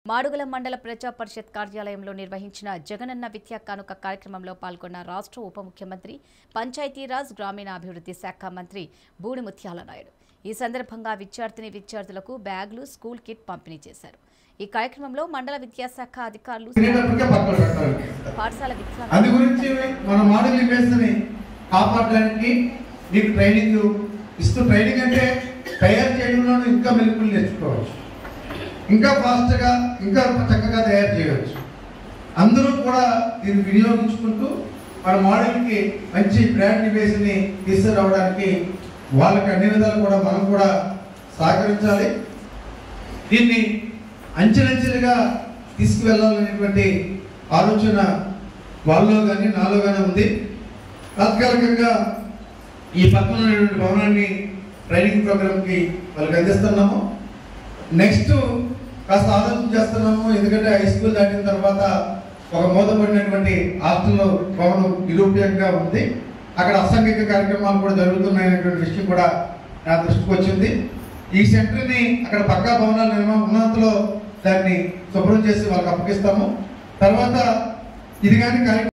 మాడుగుల మండల ప్రజా పరిషత్ కార్యాలయంలో నిర్వహించిన జగనన్న విద్యా కానుక కార్యక్రమంలో పాల్గొన్న రాష్ట్ర ఉప ముఖ్యమంత్రి పంచాయతీరాజ్ గ్రామీణాభివృద్ధి శాఖ మంత్రి బూడి ముత్యాల నాయుడు ఈ సందర్భంగా విద్యార్థిని విద్యార్థులకు బ్యాగులు స్కూల్ కిట్ పంపిణీ చేశారు ఈ కార్యక్రమంలో మండల విద్యాశాఖ అధికారులు తినేటప్పటికే పక్కన పెట్టాలి పాఠశాల విద్యా అందు గురించి మన మోడల్ ఇమేజ్ని కాపాడడానికి మీకు ట్రైనింగ్ ఇస్తూ ట్రైనింగ్ అంటే తయారు చేయడంలో ఇంకా మెలుపులు నేర్చుకోవచ్చు ఇంకా ఫాస్ట్గా ఇంకా చక్కగా తయారు చేయవచ్చు అందరూ కూడా దీన్ని వినియోగించుకుంటూ మన మోడల్కి మంచి బ్రాండ్ ఇమేజ్ని తీసుకురావడానికి వాళ్ళకి అన్ని విధాలు కూడా మనం కూడా సహకరించాలి దీన్ని అంచెలంచెలుగా తీసుకువెళ్ళాలనేటువంటి ఆలోచన వాళ్ళలో కానీ నాలో కానీ ఉంది తాత్కాలికంగా ఈ పక్కన ఉన్నటువంటి భవనాన్ని ట్రైనింగ్ ప్రోగ్రామ్కి వాళ్ళకి అందిస్తున్నాము నెక్స్ట్ కాస్త ఆలోచన చేస్తున్నాము ఎందుకంటే హై స్కూల్ దాటిన తర్వాత ఒక మూతపడినటువంటి హాస్టల్లో భవనం నిరూపయోగంగా ఉంది అక్కడ అసాంఘిక కార్యక్రమాలు కూడా జరుగుతున్నాయనేటువంటి విషయం కూడా నా దృష్టికి వచ్చింది ఈ సెంటర్ని అక్కడ పక్కా భవనాల నిర్మాణం ఉన్నంతలో దాన్ని శుభ్రం చేసి వాళ్ళకి అప్పగిస్తాము తర్వాత ఇది కానీ కార్యక్రమం